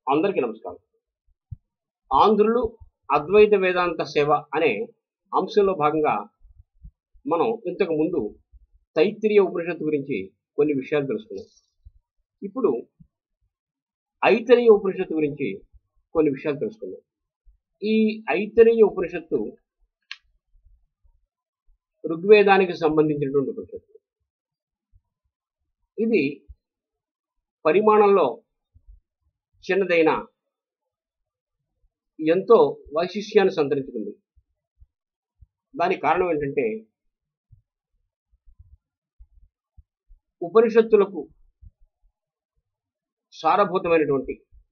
అందరికీ నమస్కారం ఆంధ్రులు అద్వైత వేదాంత సేవ అనే అంశంలో భాగంగా మనం ఇంతకు ముందు తైత్తిరీయ ఉపనిషత్తు గురించి కొన్ని విషయాలు తెలుసుకున్నాం ఇప్పుడు ఐతరీయ ఉపనిషత్తు గురించి కొన్ని విషయాలు తెలుసుకుందాం ఈ ఐతరీయ ఉపనిషత్తు ఋగ్వేదానికి సంబంధించినటువంటి ఉపనిషత్తు ఇది పరిమాణంలో చిన్నదైన ఎంతో వైశిష్యాన్ని సంతరించుకుంది దానికి కారణం ఏంటంటే ఉపనిషత్తులకు సారభూతమైనటువంటి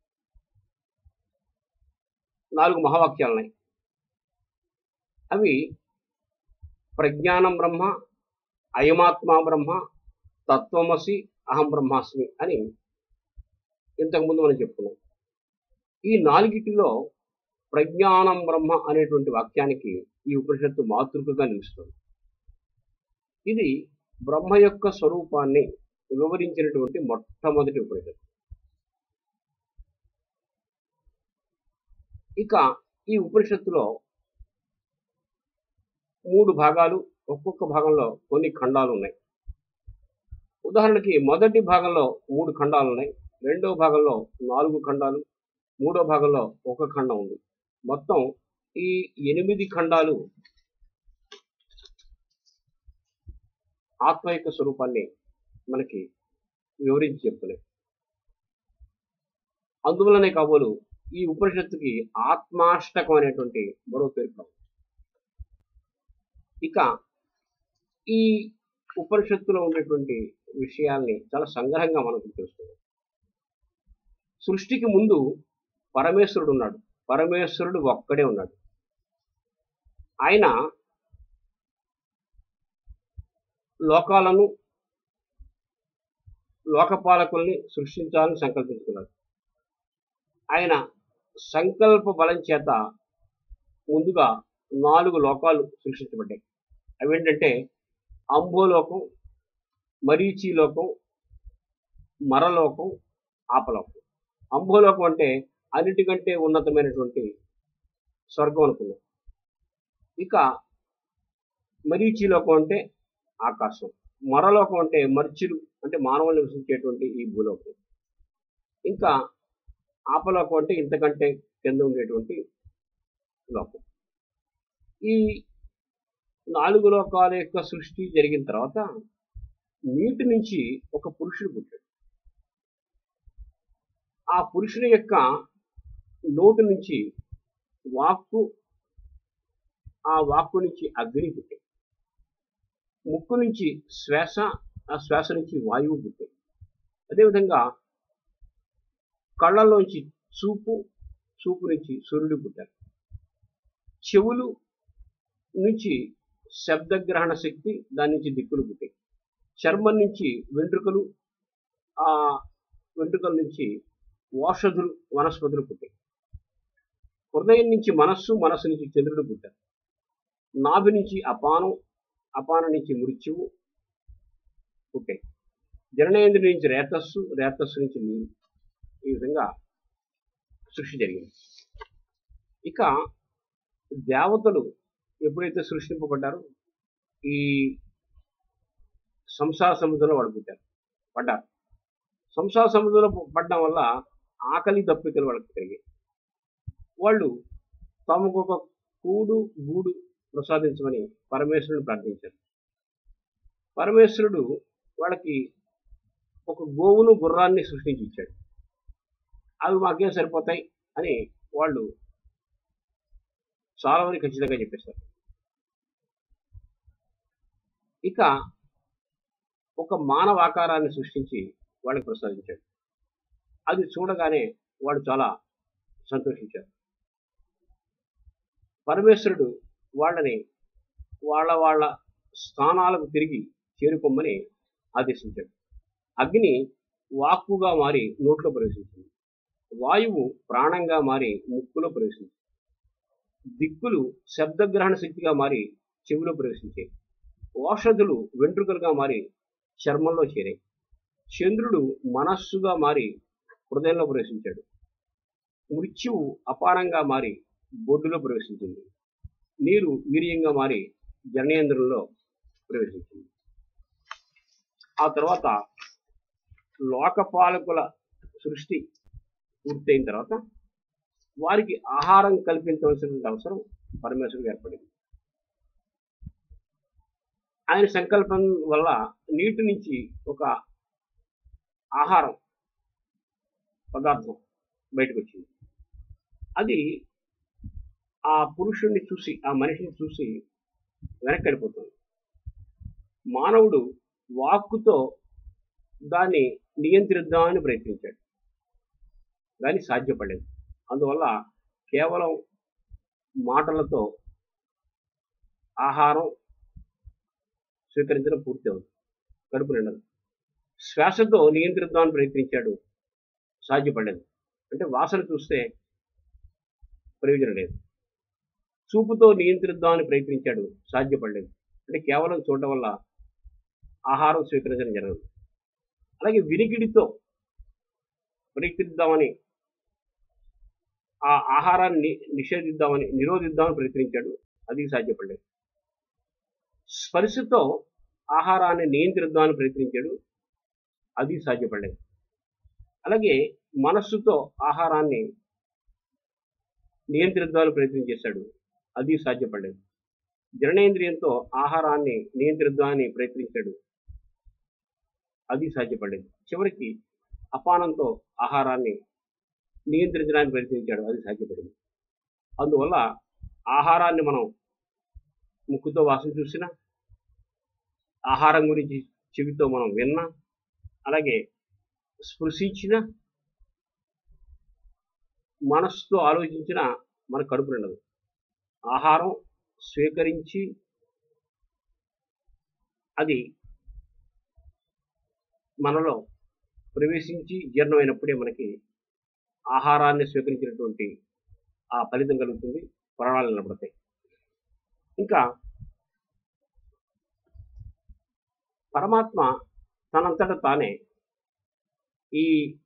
నాలుగు మహావాక్యాలున్నాయి అవి ప్రజ్ఞానం బ్రహ్మ అయమాత్మా బ్రహ్మ తత్వమసి అహం బ్రహ్మాస్మి అని ఇంతకుముందు మనం చెప్పుకున్నాం ఈ నాలుగిటిలో ప్రజ్ఞానం బ్రహ్మ అనేటువంటి వాక్యానికి ఈ ఉపనిషత్తు మాతృకగా నిలుస్తుంది ఇది బ్రహ్మ యొక్క స్వరూపాన్ని వివరించినటువంటి మొట్టమొదటి ఉపనిషత్తు ఇక ఈ ఉపనిషత్తులో మూడు భాగాలు ఒక్కొక్క భాగంలో కొన్ని ఖండాలు ఉన్నాయి ఉదాహరణకి మొదటి భాగంలో మూడు ఖండాలు ఉన్నాయి రెండో భాగంలో నాలుగు ఖండాలు మూడో భాగంలో ఒక ఖండం ఉంది మొత్తం ఈ ఎనిమిది ఖండాలు ఆత్మ యొక్క స్వరూపాన్ని మనకి వివరించి చెప్తున్నాయి అందువలనే కాబోలు ఈ ఉపనిషత్తుకి ఆత్మాష్టకం అనేటువంటి మరో పేరు కలదు. ఇక ఈ ఉపనిషత్తులో ఉన్నటువంటి విషయాల్ని చాలా సంగ్రహంగా మనం తెలుసుకుందాం సృష్టికి ముందు పరమేశ్వరుడు ఉన్నాడు పరమేశ్వరుడు ఒక్కడే ఉన్నాడు ఆయన లోకాలను లోకపాలకుల్ని సృష్టించాలని సంకల్పించుకున్నాడు ఆయన సంకల్ప బలం చేత ముందుగా నాలుగు లోకాలు సృష్టించబడ్డాయి అవేంటంటే అంబోలోకం మరీచి లోకం మరలోకం ఆపలోకం అంబోలోకం అంటే అన్నిటికంటే ఉన్నతమైనటువంటి స్వర్గం అనుకున్నాం ఇక మరీచి లోకం అంటే ఆకాశం మరలోకం అంటే మర్చులు అంటే మానవులు నివసించేటువంటి ఈ భూలోకం ఇంకా ఆపలోకం అంటే ఇంతకంటే కింద ఉండేటువంటి లోకం ఈ నాలుగు లోకాల యొక్క సృష్టి జరిగిన తర్వాత నీటి నుంచి ఒక పురుషుడు పుట్టాడు ఆ పురుషుని యొక్క నోటు నుంచి వాక్కు ఆ వాక్కు నుంచి అగ్ని పుట్టాయి ముక్కు నుంచి శ్వాస ఆ శ్వాస నుంచి వాయువు పుట్టాయి అదేవిధంగా కళ్ళల్లోంచి చూపు చూపు నుంచి సూర్యుడు పుట్టారు చెవులు నుంచి శబ్దగ్రహణ శక్తి దాని నుంచి దిక్కులు పుట్టాయి చర్మం నుంచి వెంట్రుకలు ఆ వెంట్రుకల నుంచి ఓషధులు వనస్పతులు పుట్టాయి హృదయం నుంచి మనస్సు మనస్సు నుంచి చంద్రుడు పుట్టారు నాభి నుంచి అపానం అపానం నుంచి మృత్యువు పుట్టాయి జననేంద్రుడి నుంచి రేతస్సు రేతస్సు నుంచి నీరు ఈ విధంగా సృష్టి జరిగింది ఇక దేవతలు ఎప్పుడైతే సృష్టింపబడ్డారో ఈ సంసార సముద్రంలో వాళ్ళు పుట్టారు పడ్డారు సంసార సముద్రంలో పడడం వల్ల ఆకలి దప్పికలు వాళ్ళకి కలిగాయి వాళ్ళు తమకు ఒక కూడు గూడు ప్రసాదించమని పరమేశ్వరుని ప్రార్థించారు పరమేశ్వరుడు వాళ్ళకి ఒక గోవును గుర్రాన్ని సృష్టించి ఇచ్చాడు అవి మాకేం సరిపోతాయి అని వాళ్ళు చాలా మంది ఖచ్చితంగా చెప్పేశారు ఇక ఒక మానవ ఆకారాన్ని సృష్టించి వాళ్ళకి ప్రసాదించాడు అది చూడగానే వాడు చాలా సంతోషించారు పరమేశ్వరుడు వాళ్ళని వాళ్ళ వాళ్ళ స్థానాలకు తిరిగి చేరుకోమని ఆదేశించాడు అగ్ని వాక్కుగా మారి నోట్లో ప్రవేశించింది వాయువు ప్రాణంగా మారి ముక్కులో ప్రవేశించింది దిక్కులు శబ్దగ్రహణ శక్తిగా మారి చెవిలో ప్రవేశించాయి ఓషధులు వెంట్రుకలుగా మారి చర్మంలో చేరాయి చంద్రుడు మనస్సుగా మారి హృదయంలో ప్రవేశించాడు మృత్యువు అపారంగా మారి బొడ్డులో ప్రవేశించింది నీరు వీర్యంగా మారి జననేంద్రంలో ప్రవేశించింది ఆ తర్వాత లోకపాలకుల సృష్టి పూర్తయిన తర్వాత వారికి ఆహారం కల్పించవలసినటువంటి అవసరం పరమేశ్వరుడు ఏర్పడింది ఆయన సంకల్పం వల్ల నీటి నుంచి ఒక ఆహారం పదార్థం బయటకు వచ్చింది అది ఆ పురుషుణ్ణి చూసి ఆ మనిషిని చూసి వెనక్కి వెళ్ళిపోతుంది మానవుడు వాక్కుతో దాన్ని నియంత్రిద్దామని ప్రయత్నించాడు కానీ సాధ్యపడలేదు అందువల్ల కేవలం మాటలతో ఆహారం స్వీకరించడం పూర్తి అవుతుంది కడుపు నిండదు శ్వాసతో నియంత్రిద్దామని ప్రయత్నించాడు సాధ్యపడలేదు అంటే వాసన చూస్తే ప్రయోజనం లేదు చూపుతో నియంత్రిద్దామని ప్రయత్నించాడు సాధ్యపడలేదు అంటే కేవలం చూడటం వల్ల ఆహారం స్వీకరించడం జరగదు అలాగే వినికిడితో ప్రయత్నిద్దామని ఆ ఆహారాన్ని నిషేధిద్దామని నిరోధిద్దామని ప్రయత్నించాడు అది సాధ్యపడలేదు స్పర్శతో ఆహారాన్ని నియంత్రిద్దామని ప్రయత్నించాడు అది సాధ్యపడలేదు అలాగే మనస్సుతో ఆహారాన్ని నియంత్రిద్దామని ప్రయత్నం చేశాడు అది సాధ్యపడలేదు జననేంద్రియంతో ఆహారాన్ని నియంత్రిద్దామని ప్రయత్నించాడు అది సాధ్యపడలేదు చివరికి అపానంతో ఆహారాన్ని నియంత్రించడానికి ప్రయత్నించాడు అది సాధ్యపడింది అందువల్ల ఆహారాన్ని మనం ముక్కుతో వాసన చూసినా ఆహారం గురించి చెవితో మనం విన్నా అలాగే స్పృశించిన మనస్సుతో ఆలోచించిన మన కడుపు నిండదు ఆహారం స్వీకరించి అది మనలో ప్రవేశించి జీర్ణమైనప్పుడే మనకి ఆహారాన్ని స్వీకరించినటువంటి ఆ ఫలితం కలుగుతుంది ప్రాణాలు నిలబడతాయి ఇంకా పరమాత్మ తనంతట తానే ఈ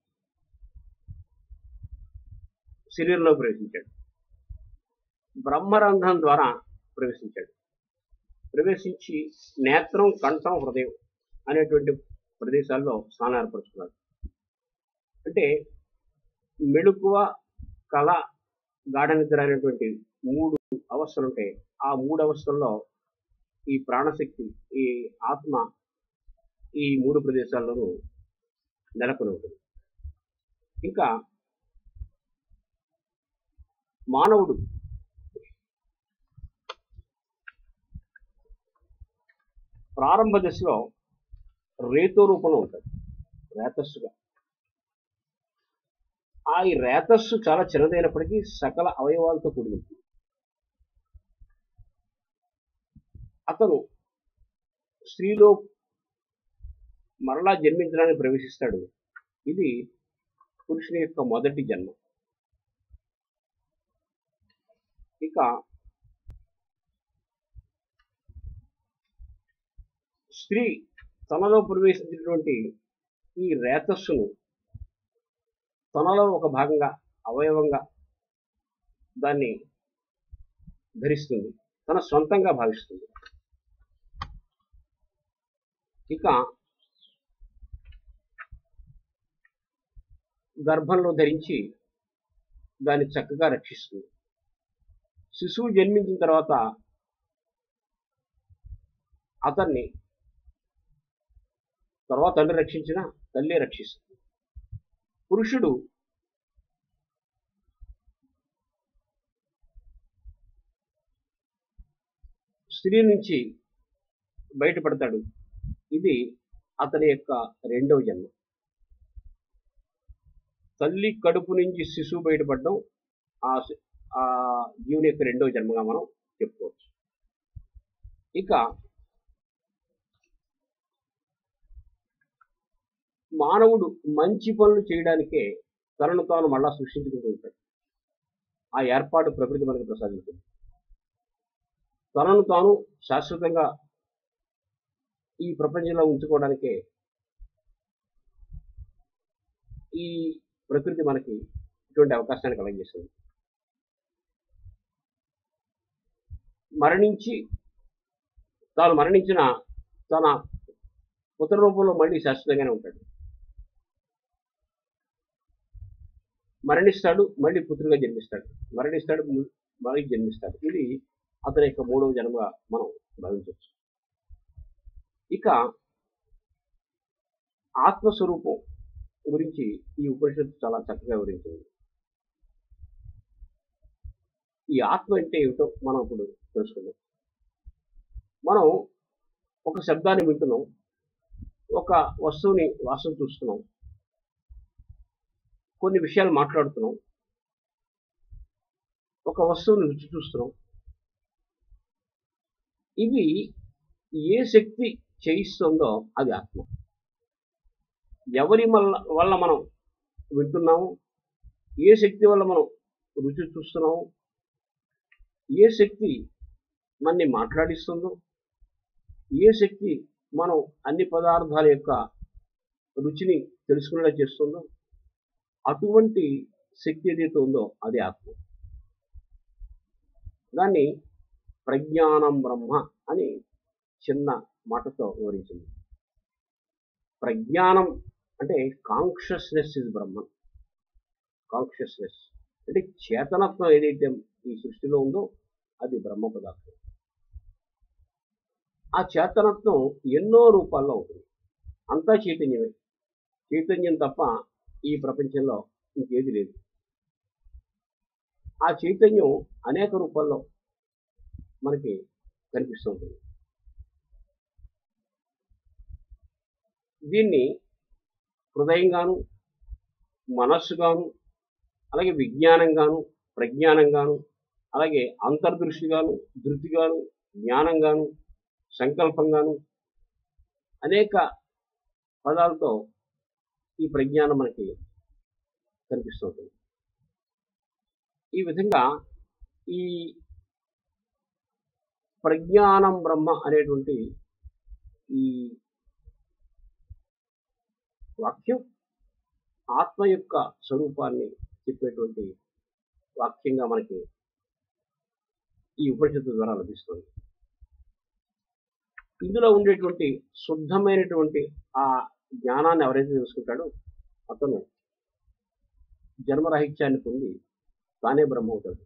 శరీరంలో ప్రవేశించాడు బ్రహ్మరంధ్రం ద్వారా ప్రవేశించాడు ప్రవేశించి నేత్రం కంఠం హృదయం అనేటువంటి ప్రదేశాల్లో స్నానం ఏర్పరుచుకున్నాడు అంటే మెళుకువ కళ గాఢ నిద్ర అనేటువంటి మూడు అవస్థలు ఉంటాయి ఆ మూడు అవస్థల్లో ఈ ప్రాణశక్తి ఈ ఆత్మ ఈ మూడు ప్రదేశాల్లోనూ నెలకొని ఉంటుంది ఇంకా మానవుడు ప్రారంభ దశలో రేతో రూపంలో ఉంటాడు రేతస్సుగా ఆ ఈ రేతస్సు చాలా చిన్నదైనప్పటికీ సకల అవయవాలతో కూడి ఉంటుంది అతను స్త్రీలో మరలా జన్మించడానికి ప్రవేశిస్తాడు ఇది పురుషుని యొక్క మొదటి జన్మ ఇక స్త్రీ తనలో ప్రవేశించినటువంటి ఈ రేతస్సును తనలో ఒక భాగంగా అవయవంగా దాన్ని ధరిస్తుంది తన సొంతంగా భావిస్తుంది ఇక గర్భంలో ధరించి దాన్ని చక్కగా రక్షిస్తుంది శిశువు జన్మించిన తర్వాత అతన్ని తర్వాత తండ్రి రక్షించిన తల్లి రక్షిస్తుంది పురుషుడు స్త్రీ నుంచి బయటపడతాడు ఇది అతని యొక్క రెండవ జన్మ తల్లి కడుపు నుంచి శిశువు బయటపడడం ఆ శి- ఆ జీవుని యొక్క రెండవ జన్మగా మనం చెప్పుకోవచ్చు ఇక మానవుడు మంచి పనులు చేయడానికే తనను తాను మళ్ళా సృష్టించుకుంటూ ఉంటాడు ఆ ఏర్పాటు ప్రకృతి మనకు ప్రసాదించింది తనను తాను శాశ్వతంగా ఈ ప్రపంచంలో ఉంచుకోవడానికే ఈ ప్రకృతి మనకి ఇటువంటి అవకాశాన్ని కలగజేస్తుంది మరణించి తాను మరణించిన తన పుత్ర రూపంలో మళ్ళీ శాశ్వతంగానే ఉంటాడు మరణిస్తాడు మళ్ళీ పుత్రుడిగా జన్మిస్తాడు మరణిస్తాడు ము- మళ్ళీ జన్మిస్తాడు ఇది అతని యొక్క మూడవ జన్మగా మనం భావించవచ్చు ఇక ఆత్మస్వరూపం గురించి ఈ ఉపనిషత్తు చాలా చక్కగా వివరించింది ఈ ఆత్మ అంటే ఏమిటో మనం ఇప్పుడు తెలుసుకుందాం మనం ఒక శబ్దాన్ని వింటున్నాం ఒక వస్తువుని వాసన చూస్తున్నాం కొన్ని విషయాలు మాట్లాడుతున్నాం ఒక వస్తువుని రుచి చూస్తున్నాం ఇవి ఏ శక్తి చేయిస్తుందో అది ఆత్మ ఎవరి వల్ల వల్ల మనం వింటున్నాము ఏ శక్తి వల్ల మనం రుచి చూస్తున్నాము ఏ శక్తి మనని మాట్లాడిస్తుందో ఏ శక్తి మనం అన్ని పదార్థాల యొక్క రుచిని తెలుసుకునేలా చేస్తుందో అటువంటి శక్తి ఏదైతే ఉందో అది ఆత్మ దాన్ని ప్రజ్ఞానం బ్రహ్మ అని చిన్న మాటతో వివరించింది ప్రజ్ఞానం అంటే కాన్షియస్నెస్ ఇస్ బ్రహ్మ కాన్షియస్నెస్ అంటే చేతనత్వం ఏదైతే ఈ సృష్టిలో ఉందో అది బ్రహ్మ పదార్థం ఆ చేతనత్వం ఎన్నో రూపాల్లో ఉంటుంది అంతా చైతన్యమే చైతన్యం తప్ప ఈ ప్రపంచంలో ఇంకేది లేదు ఆ చైతన్యం అనేక రూపాల్లో మనకి కనిపిస్తుంటుంది దీన్ని హృదయంగాను మనస్సుగాను అలాగే విజ్ఞానంగాను ప్రజ్ఞానంగాను అలాగే అంతర్దృష్టిగాను ధృతిగాను జ్ఞానంగాను సంకల్పంగాను అనేక పదాలతో ఈ ప్రజ్ఞానం మనకి కనిపిస్తుంటుంది ఈ విధంగా ఈ ప్రజ్ఞానం బ్రహ్మ అనేటువంటి ఈ వాక్యం ఆత్మ యొక్క స్వరూపాన్ని చెప్పేటువంటి వాక్యంగా మనకి ఈ ఉపనిషత్తు ద్వారా లభిస్తుంది ఇందులో ఉండేటువంటి శుద్ధమైనటువంటి ఆ జ్ఞానాన్ని ఎవరైతే తెలుసుకుంటాడో అతను జన్మరాహిత్యాన్ని పొంది తానే బ్రహ్మ అవుతాడు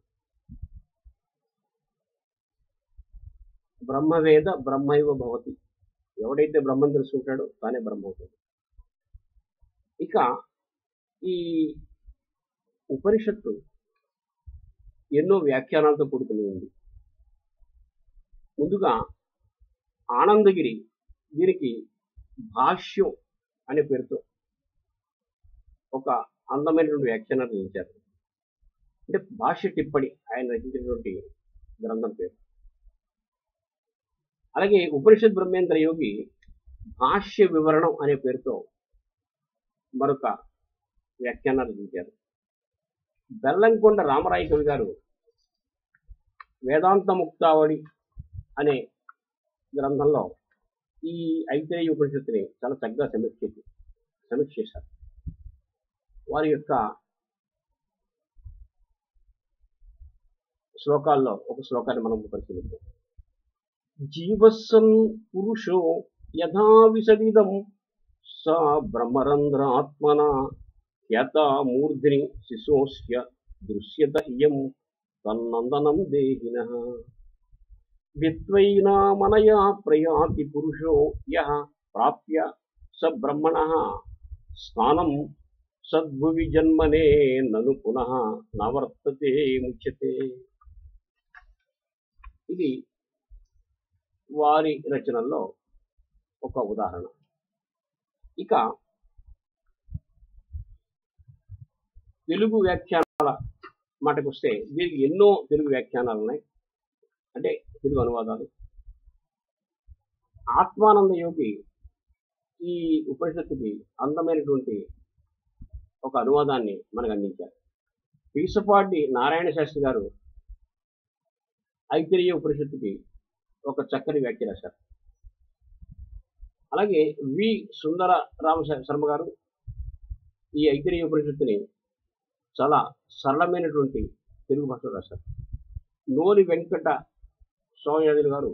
బ్రహ్మవేద బ్రహ్మైవ భవతి ఎవడైతే బ్రహ్మం తెలుసుకుంటాడో తానే బ్రహ్మ అవుతాడు ఇక ఈ ఉపనిషత్తు ఎన్నో వ్యాఖ్యానాలతో కూడుకుని ఉంది ముందుగా ఆనందగిరి దీనికి భాష్యం అనే పేరుతో ఒక అందమైనటువంటి వ్యాఖ్యానాలు రచించారు అంటే భాష్య టిప్పణి ఆయన రచించినటువంటి గ్రంథం పేరు అలాగే ఉపనిషత్ బ్రహ్మేంద్ర యోగి భాష్య వివరణం అనే పేరుతో మరొక వ్యాఖ్యానాలు రచించారు బెల్లంకొండ రామరాయ కవి గారు వేదాంత ముక్తావళి అనే గ్రంథంలో ఈ ఐతరేయ ఉపనిషత్తుని చాలా చక్కగా సమీక్ష సమీక్ష చేశారు వారి యొక్క శ్లోకాల్లో ఒక శ్లోకాన్ని మనం పరిశీలిద్దాం జీవస్సన్ పురుషో యథా విసదిదం సా బ్రహ్మరంధ్రాత్మన యత మూర్ధిని శిశోస్య దృశ్యత ఇయం తన్నందనం దేహిన విత్వైనామనయా ప్రయాతి పురుషో యః ప్రాప్య స బ్రహ్మణ స్నానం సద్భువి జన్మనే నను పునః నవర్తతే ముచ్యతే ఇది వారి రచనల్లో ఒక ఉదాహరణ ఇక తెలుగు వ్యాఖ్యానాల మాటకు వస్తే దీనికి ఎన్నో తెలుగు వ్యాఖ్యానాలు ఉన్నాయి అంటే తెలుగు అనువాదాలు ఆత్మానంద యోగి ఈ ఉపనిషత్తుకి అందమైనటువంటి ఒక అనువాదాన్ని మనకు అందించారు పీసపాటి నారాయణ శాస్త్రి గారు ఐతిరేయ ఉపనిషత్తుకి ఒక చక్కని వ్యాఖ్య రాశారు అలాగే వి సుందర రామ శర్మ గారు ఈ ఐతిరేయ ఉపనిషత్తుని చాలా సరళమైనటువంటి తెలుగు భాషలో రాశారు నోరి వెంకట సోమయాజులు గారు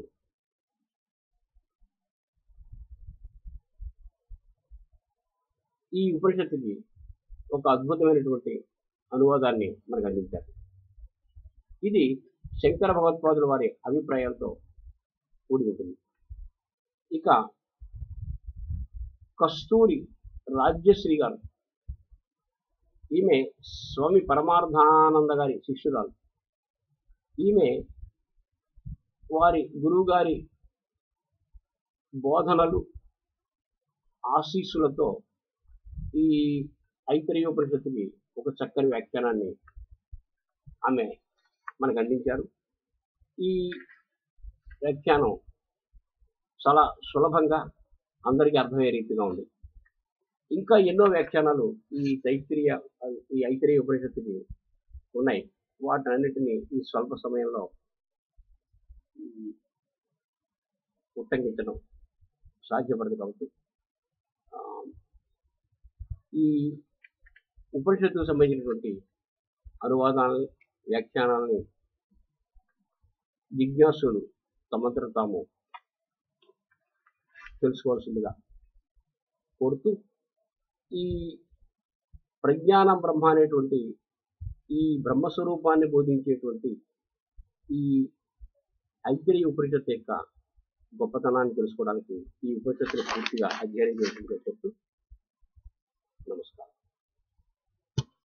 ఈ ఉపనిషత్తుకి ఒక అద్భుతమైనటువంటి అనువాదాన్ని మనకు అందించారు ఇది శంకర భగవత్పాదుల వారి అభిప్రాయాలతో కూడి ఉంటుంది ఇక కస్తూరి రాజ్యశ్రీ గారు ఈమె స్వామి పరమార్థానంద గారి శిష్యురాలు ఈమె వారి గురువు గారి బోధనలు ఆశీస్సులతో ఈ ఐతరీయోపనిషత్తుకి ఒక చక్కని వ్యాఖ్యానాన్ని ఆమె మనకు అందించారు ఈ వ్యాఖ్యానం చాలా సులభంగా అందరికీ అర్థమయ్యే రీతిగా ఉంది ఇంకా ఎన్నో వ్యాఖ్యానాలు ఈ తైత్రీయ ఈ ఐతరీయ ఉపనిషత్తుకి ఉన్నాయి వాటన్నిటిని ఈ స్వల్ప సమయంలో ఈ ఉట్టంకించడం సాధ్యపడదు కాబట్టి ఆ, ఈ ఉపనిషత్తుకు సంబంధించినటువంటి అనువాదాలని వ్యాఖ్యానాలని జిజ్ఞాసులు తమంతట తాము తెలుసుకోవాల్సిందిగా కోరుతూ ఈ ప్రజ్ఞాన బ్రహ్మ అనేటువంటి ఈ బ్రహ్మస్వరూపాన్ని బోధించేటువంటి ఈ ఐతిరియ ఉపనిషత్తు యొక్క గొప్పతనాన్ని తెలుసుకోవడానికి ఈ ఉపనిషత్తులు పూర్తిగా అధ్యయనం చేసిందిగా చెప్తూ నమస్కారం